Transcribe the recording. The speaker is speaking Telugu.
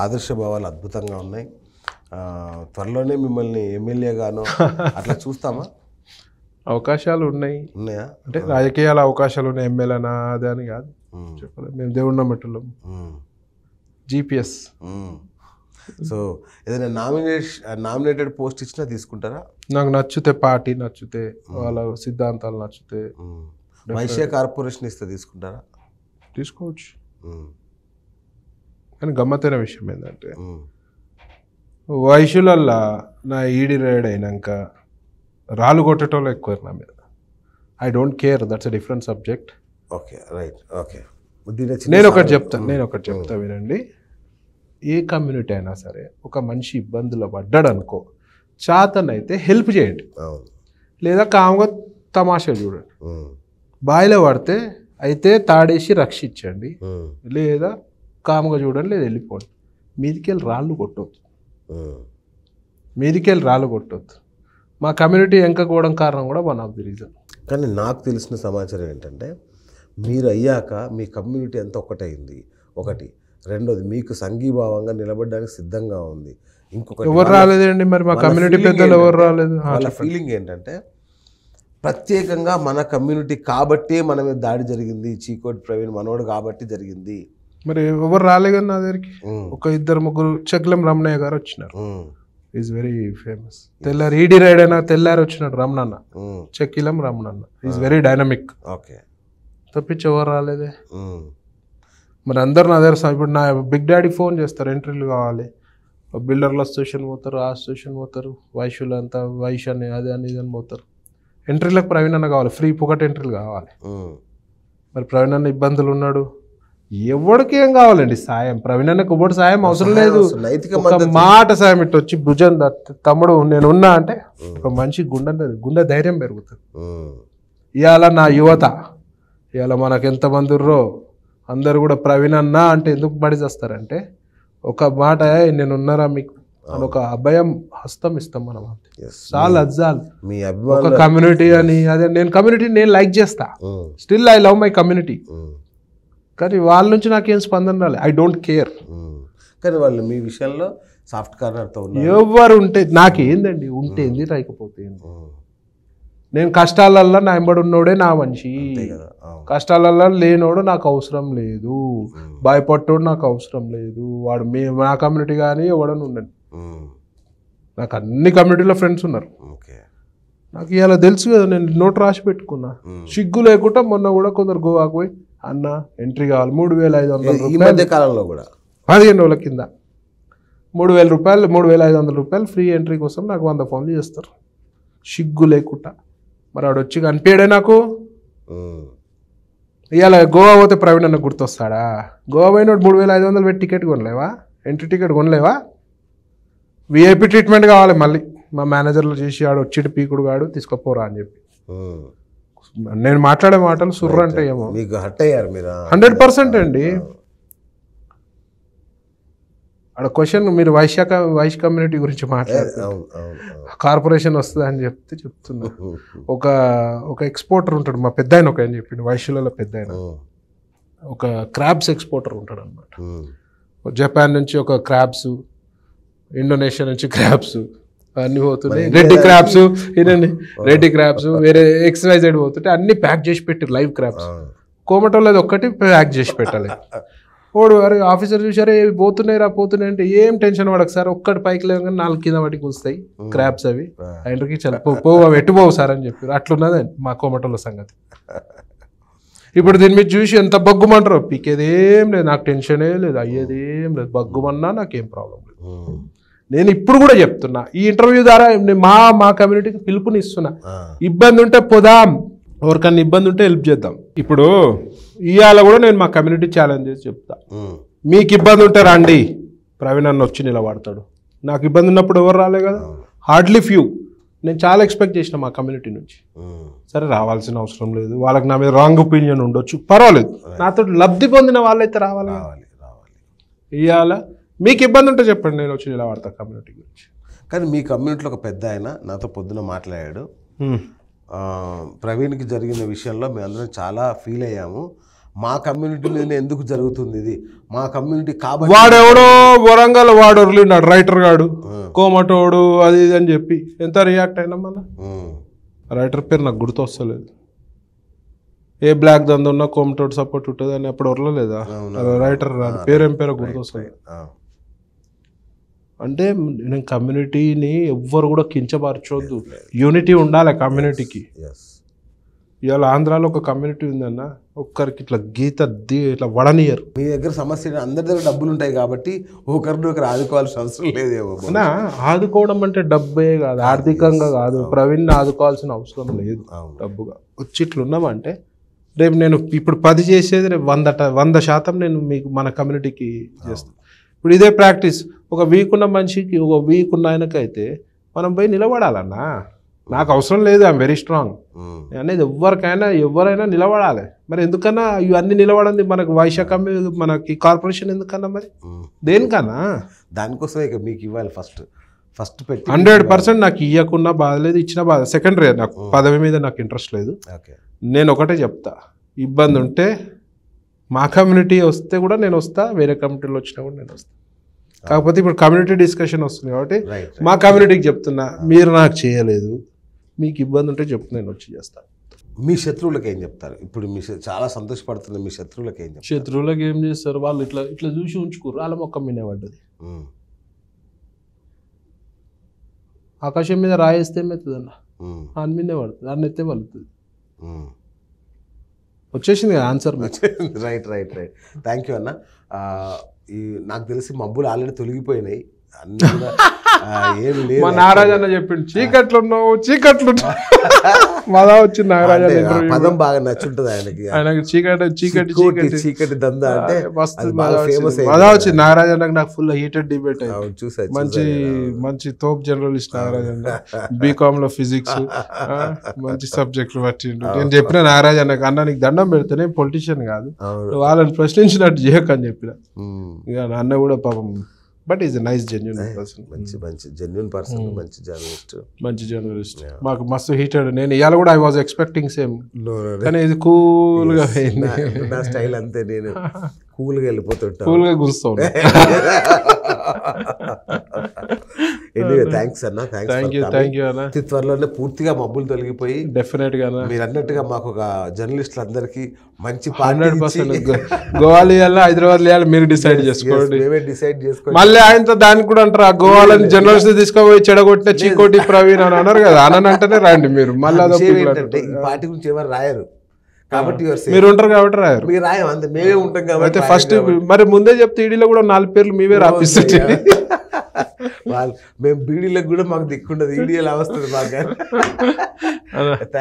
ఆదర్శ భావాలు అద్భుతంగా ఉన్నాయి ఆ, త్వరలోనే మిమ్మల్ని ఎమ్మెల్యేగాను అట్లా చూస్తామా అవకాశాలు ఉన్నాయి ఉన్నాయా అంటే రాజకీయాల అవకాశాలు ఉన్నాయి ఎమ్మెల్యేనా అదే అని కాదు ఉమ్, చెప్పలేదు మేము దేవుడి నమ్మటంలో ఉమ్, జీపీఎస్ ఉమ్. సో ఏదైనా నామినేషన్ నామినేటెడ్ పోస్ట్ ఇచ్చినా తీసుకుంటారా నాకు నచ్చితే పార్టీ నచ్చితే వాళ్ళ సిద్ధాంతాలు నచ్చితే ఉమ్. వైశ్య కార్పొరేషన్ ఇస్తే తీసుకుంటారా తీసుకోవచ్చు ఉమ్, కానీ గమ్మత్తైన విషయం ఏంటంటే ఉమ్, వయసులల్లా నా ఈడి రైడ్ అయినాక రాళ్ళు కొట్టేటోళ్ళు ఎక్కువ నా మీద I don't care that's a different subject okay right okay దీని చిన్న నేను ఒకటి సామెత. చెప్తాను నేను ఒకటి చెప్తా వినండి ఏ కమ్యూనిటీ అయినా సరే ఒక మనిషి ఇబ్బందులు పడ్డాడు అనుకో చాతనైతే హెల్ప్ చేయండి అవును లేదా కామ్గా తమాషా చూడండి ఉమ్, బాయిలో పడితే అయితే తాడేసి రక్షించండి ఉమ్, లేదా కామ్గా చూడండి లేదా వెళ్ళిపోండి మీదికెళ్ళి రాళ్ళు కొట్టొద్దు ఉమ్, మీదికెళ్ళి రాళ్ళు కొట్టొద్దు మా కమ్యూనిటీ ఎంకపోవడం కారణం కూడా వన్ ఆఫ్ ది రీజన్ కానీ నాకు తెలిసిన సమాచారం ఏంటంటే మీరు అయ్యాక మీ కమ్యూనిటీ అంతా ఒకటైంది ఒకటి రెండోది మీకు సంఘీభావంగా నిలబడడానికి సిద్ధంగా ఉంది ఇంకొకటి ఎవరు రాలేదండి మరి మా వాళ్ళ కమ్యూనిటీ feeling పెద్దలు ఎవరు ఏంటంటే- రాలేదు ఆ, వాళ్ళ చెప్పండి. ఫీలింగ్ ఏంటంటే ప్రత్యేకంగా మన కమ్యూనిటీ కాబట్టే మన మీద దాడి జరిగింది చీకోటి ప్రవీణ్ మనోడు కాబట్టి జరిగింది మరి ఎవరు రాలే కదా నా దగ్గరికి ఉమ్, ఒక ఇద్దరు ముగ్గురు చక్లం రమణయ్య గారు వచ్చినారు ఉమ్, ఈజ్ వెరీ ఫేమస్ తెల్లారి ఈడి రైడ్ అయినా తెల్లారి వచ్చినాడు రమణన్న ఉమ్, చక్కిలం రమణన్న ఈజ్ వెరీ డైనమిక్ ఓకే తప్పించి ఎవరు రాలేదే ఉమ్, మరి అందరు నా దగ్గర స- ఇప్పుడు నా బిగ్ డాడీ ఫోన్ చేస్తారు ఎంట్రీలు కావాలి బిల్డర్ల స్టేషన్ పోతారు ఆ స్టేషన్ పోతారు వైశ్యులు అంతా వైశ్య అని అది అని ఇది అని పోతారు ఎంట్రీలకు ప్రవీణ్ అన్న కావాలి ఫ్రీ పుకట్ ఎంట్రీలు కావాలి ఉమ్, మరి ప్రవీణ్ అన్న ఇబ్బందులు ఉన్నాడు ఎవరికి ఏం కావాలండి సాయం ప్రవీణ్ అన్నకు ఎవడు సాయం అవసరం లేదు నైతిక ఒక మద్దతు మాట సాయం ఇట్టు వచ్చి భుజం తట్టి, తమ్ముడు నేను ఉన్నా అంటే ఒక మనిషి గుండె గుండె ధైర్యం పెరుగుతుంది ఉమ్, ఇవాళ నా యువత ఇవాళ మనకు ఎంతమంది ఉర్రో అందరు కూడా ప్రవీణ్ అన్న అంటే ఎందుకు బడి చేస్తారంటే ఒక మాట "ఏయ్, నేను ఉన్నారా మీకు అని ఒక అభయం హస్తం ఇస్తాం మనం అంతే yes. చాలు అజ్జాలు మీ ఒక అభిమానులు కమ్యూనిటీ అని అదే నేను కమ్యూనిటీ నేను లైక్ చేస్తా um, still I love my community um, కానీ వాళ్ళ నుంచి నాకేం స్పందన రాలే ఐ డోంట్ కేర్ ఉమ్. కానీ వాళ్ళు మీ విషయంలో సాఫ్ట్ కార్నర్తో ఉన్నారు ఎవరు ఉంటే నాకేందండి ఉంటే ఏంది రాకపోతే ఏంది ఉమ్, నేను కష్టాలల్లో నా ఎంబడి ఉన్నోడే నా మనిషి అంతే కదా అవును. కష్టాలల్లో లేనోడు నాకు అవసరం లేదు ఉమ్, భయపట్టోడు నాకు అవసరం లేదు వాడు మీ నా కమ్యూనిటీ కానీ ఎవడని ఉండండి ఉమ్, నాకు అన్ని కమ్యూనిటీలో ఫ్రెండ్స్ ఉన్నారు ఓకే నాకు ఇలా తెలుసు కదా నేను నోట్ రాసి పెట్టుకున్నా ఉమ్. సిగ్గు లేకుండా మొన్న కూడా కొందరు గోవాకు పోయి అన్న ఎంట్రీ కావాలి మూడు వేల ఐదు వందల ఈ రూపాయలు మధ్య కాలంలో కూడా పదిహేను రోజుల కింద మూడు వేల రూపాయలు మూడు వేల ఐదు వందల రూపాయలు ఫ్రీ ఎంట్రీ కోసం నాకు వంద ఫోన్లు చేస్తారు సిగ్గు లేకుండా మరి ఆడు వచ్చి కనిపించాడే నాకు ఉమ్, ఇవాళ గోవా పోతే ప్రవీణ్ అన్న గుర్తొస్తాడా గోవా పోయినోడు మూడు వేల ఐదు వందలు పెట్టి టికెట్ కొనలేవా ఎంట్రీ టికెట్ కొనలేవా విఐపి ట్రీట్మెంట్ కావాలి మళ్ళీ మా మేనేజర్లు చేసి ఆడు వచ్చిడు పీకుడు గాడు తీసుకుపోరా అని చెప్పి ఉమ్. నేను మాట్లాడే మాటలు సుర్ర అంటే ఏమో మీకు హట్ అయ్యారు మీరు హండ్రెడ్ పర్సెంట్ అండి ఆడ క్వశ్చన్ మీరు వైశ్య వైశ్య కమ్యూనిటీ గురించి మాట్లాడారు అవును అవును అవును. కార్పొరేషన్ వస్తుంది అని చెప్తే చెప్తున్నా ఉమ్, ఒక ఒక ఎక్స్పోర్టర్ ఉంటాడు మా పెద్ద ఆయన ఒక ఆయన చెప్పిండు వైశ్యులలో పెద్ద ఆయన ఉమ్, ఒక క్రాబ్స్ ఎక్స్పోర్టర్ ఉంటాడు అనమాట ఉమ్, జపాన్ నుంచి ఒక క్రాబ్స్ ఇండోనేషియా నుంచి క్రాబ్స్ అన్ని పోతున్నాయి మరి రెడ్డి ఇండియా క్రాబ్స్ ఇదండి రెడ్డి క్రాబ్స్ వేరే ఎక్స్వైజెడ్ పోతుంటే అన్ని ప్యాక్ చేసి పెట్టారు లైవ్ క్రాబ్స్ అవును. కోమటోళ్ళది ఒక్కటి ప్యాక్ చేసి పెట్టాలి ఓడు అరే ఆఫీసర్ చూసారే ఇవి పోతున్నాయి రా పోతున్నాయి అంటే ఏం టెన్షన్ పడకు సార్ ఒక్కటి పైకి లేవగానే నాలుగు కింద పట్టి కూస్తాయి క్రాబ్స్ అవి ఆ. ఆయనకి చల్ పో పో, అవి ఎట్టు పోవు సార్ అని చెప్పారు అట్లున్నది మా కోమటోళ్ళ సంగతి ఇప్పుడు దీని మీద చూసి ఎంత బగ్గుమంటారు పీకేది ఏం లేదు నాకు టెన్షనే లేదు అయ్యేది ఏం లేదు బగ్గుమన్నా నాకేం ప్రాబ్లం లేదు ఉమ్, నేను ఇప్పుడు కూడా చెప్తున్నా ఈ ఇంటర్వ్యూ ద్వారా నేను మా మా కమ్యూనిటీకి పిలుపునిస్తున్నా ఆ, ఇబ్బంది ఉంటే పోదాం ఎవరికన్నా ఇబ్బంది ఉంటే హెల్ప్ చేద్దాం ఇప్పుడు ఇవాళ కూడా నేను మా కమ్యూనిటీ ఛాలెంజ్ చేసి చెప్తా ఉమ్, మీకు ఇబ్బంది ఉంటే రండి ప్రవీణ్ అన్న వచ్చి నిలబడతాడు నాకు ఇబ్బంది ఉన్నప్పుడు ఎవరు రాలే కదా హార్డ్లీ ఫ్యూ నేను చాలా ఎక్స్పెక్ట్ చేసిన మా కమ్యూనిటీ నుంచి ఉమ్, సరే రావాల్సిన అవసరం లేదు వాళ్ళకి నా మీద రాంగ్ ఒపీనియన్ ఉండొచ్చు పర్వాలేదు నాతో లబ్ధి పొందిన వాళ్ళైతే రావాలి కదా. రావాలి రావాలి ఇవాళ మీకు ఇబ్బంది ఉంటే చెప్పండి నేను వచ్చి నిలబడతా కమ్యూనిటీ గురించి కానీ మీ కమ్యూనిటీలో ఒక పెద్ద ఆయన నాతో పొద్దున మాట్లాడాడు హ్మ్. ఆ, ప్రవీణ్కి జరిగిన విషయంలో మేమందరం చాలా ఫీల్ అయ్యాము మా కమ్యూనిటీలోనే ఎందుకు జరుగుతుంది ఇది మా కమ్యూనిటీ కాబట్టి వాడెవడో వరంగల్ వాడు వదిలినాడు రైటర్ గాడు కోమటోడు అది ఇది అని చెప్పి ఎంత రియాక్ట్ అయినా మన ఉమ్, రైటర్ పేరు నాకు గుర్తొస్తలేదు ఏ బ్లాక్ దంద ఉన్నా కోమటోడు సపోర్ట్ ఉంటుంది అని అప్పుడు వరలేదా రైటర్ రాడు పేరేం పేరో గుర్తొస్తుంది ఆ, అంటే నేను కమ్యూనిటీని ఎవ్వరు కూడా కించపరచొద్దు యూనిటీ ఉండాలి కమ్యూనిటీకి yes. ఇవాళ ఆంధ్రాలో ఒక కమ్యూనిటీ ఉందన్న ఒక్కరికి ఇట్లా గీత దీ ఇట్లా వడనియరు మీ దగ్గర సమస్య ఏంటి? అందరి దగ్గర డబ్బులు ఉంటాయి కాబట్టి ఒకరిని ఒకరు ఆదుకోవాల్సిన అవసరం లేదేమో అన్నా ఆదుకోవడం అంటే డబ్బే కాదు ఆర్థికంగా కాదు ప్రవీణ్ ఆదుకోవాల్సిన అవసరం లేదు అవును డబ్బుగా వచ్చి ఇట్లా ఉన్నామంటే రేపు నేను ఇప్పుడు పది చేసేది రేపు వంద ట- వంద శాతం నేను మీకు మన కమ్యూనిటీకి చేస్తాను ఇప్పుడు ఇదే ప్రాక్టీస్ ఒక వీక్ ఉన్న మనిషికి ఒక వీక్ ఉన్న ఆయనకైతే మనం పోయి నిలబడాలన్నా నాకు అవసరం లేదు ఐఎమ్ వెరీ స్ట్రాంగ్ ఉమ్, అనేది ఎవరికైనా ఎవరైనా నిలబడాలి మరి ఎందుకన్నా ఇవన్నీ నిలబడింది మనకు వైశ్య కమ్యూ మనకి కార్పొరేషన్ ఎందుకన్నా మరి ఉమ్. దేనికన్నా దానికోసమే ఇక మీకు ఇవ్వాలి ఫస్ట్ ఫస్ట్ పెట్టి హండ్రెడ్ పర్సెంట్ నాకు ఇవ్వకున్నా బాధ లేదు ఇచ్చిన బాధ సెకండరీ నాకు పదవి మీద నాకు ఇంట్రెస్ట్ లేదు ఓకే నేను ఒకటే చెప్తా ఇబ్బంది ఉంటే మా కమ్యూనిటీ వస్తే కూడా నేను వస్తా వేరే కమ్యూనిటీలో వచ్చినా కూడా నేను వస్తా కాకపోతే ఇప్పుడు కమ్యూనిటీ డిస్కషన్ వస్తుంది కాబట్టి రైట్ మా కమ్యూనిటీకి చెప్తున్నా మీరు నాకు చేయలేదు మీకు ఇబ్బంది ఉంటే చెప్పు నేను వచ్చి చేస్తాను మీ శత్రువులకు ఏం చెప్తారు ఇప్పుడు మీ శ- చాలా సంతోషపడుతున్న మీ శత్రువులకు ఏం చెప్తారు శత్రువులకు ఏం చేస్తారు వాళ్ళు ఇట్లా ఇట్లా చూసి ఉంచుకోరు వాళ్ళ మొక్క మీనే పడ్డది ఉమ్, ఆకాశం మీద రాయేస్తే ఏమవుతుంది అన్న ఉమ్, దాని మీదే పడుతుంది దాన్ని ఎత్తే పడుతుంది ఉమ్. వచ్చేసింది కదా answer right right right thank you అన్న ఆ, ఈ నాకు తెలిసి మబ్బులు ఆల్రెడీ తొలగిపోయినాయి అన్ని కూడా ఆ, ఏం లేదు మా నాగరాజ్ అన్న చెప్పిండు చీకట్లు ఉన్నావు చీకట్లు ఉన్నావు మదా వచ్చింది నాగరాజ్ అంటే అన్న ఆ interview. పదం బాగా నచ్చుంటది ఆయనకి ఆయనకి చీకటి చీకటి చీకటి చీకటి చీకటి దంద అంటే మస్తు అది మజా బాగా ఫేమస్ వచ్చింది. మజా వచ్చింది నాగరాజ్ అన్నకు నాకు ఫుల్ హీటెడ్ డిబేట్ అయింది అవును చూసా మంచి మంచి తోప్ జర్నలిస్ట్ నాగరాజ్ అన్న బీకామ్ లో ఫిజిక్స్ మంచి సబ్జెక్టులు పట్టిండు నేను చెప్పిన నాగరాజ్ అన్నకు అన్న నీకు దండం పెడితేనే పొలిటీషియన్ కాదు అవును నువ్వు వాళ్ళని ప్రశ్నించినట్టు చేయకు అని చెప్పిన ఉమ్. ఇక నా అన్న కూడా పాపం but is nice genuine person మంచి మంచి జెన్యున్ పర్సన్ మంచి జర్నలిస్ట్ మంచి జర్నలిస్ట్ మాకు మస్తు హీటెడ్ నేను ఇవాళ కూడా ఐ వాజ్ ఎక్స్పెక్టింగ్ సేమ్ కానీ ఇది కూల్ గా పోయింది నా స్టైల్ అంతే నేను కూల్గా వెళ్ళిపోతుంటా కూల్ గా గురుస్తాం ఎనీవే థ్యాంక్స్ అన్న thank you thanks thank you అన్న అతి త్వరలోనే పూర్తిగా మబ్బులు తొలగిపోయి డెఫినెట్ గా అన్న మీరు అన్నట్టుగా మాకు ఒక జర్నలిస్టులందరికీ మంచి హండ్రెడ్ పార్టీ పర్సెంట్ గోవాలి ఇవ్వాలి హైదరాబాద్ ఇవ్వాలి మీరు డిసైడ్ చేసుకోండి మేమే డిసైడ్ చేసుకొని మళ్ళీ ఆయనతో దానికి కూడా అంటారు ఆ గోవాలని జర్నలిస్ట్ తీసుకుపోయి చెడగొట్టిన చీకోటి ప్రవీణ్ అని అన్నారు కదా అనని అంటేనే రండి మీరు మళ్ళీ అదొక విషయం people ఏంటంటే అంటారు. ఈ పార్టీ గురించి ఎవరు రాయరు కాబట్టి you are safe. మీరు ఉంటారు కాబట్టి రాయరు మీరు రాయం అంతే మేమే ఉంటాం కాబట్టి అయితే రాయం ఫస్ట్ కాబట్టి. మరి ముందే చెప్తే ఈడీలో కూడా నాలుగు పేర్లు మీవే రాపిస్తుంది వాళ్ళు మేము బీడీలకు కూడా మాకు దిక్కుండదు ఈడీ ఎలా వస్తుంది మాకు అన్న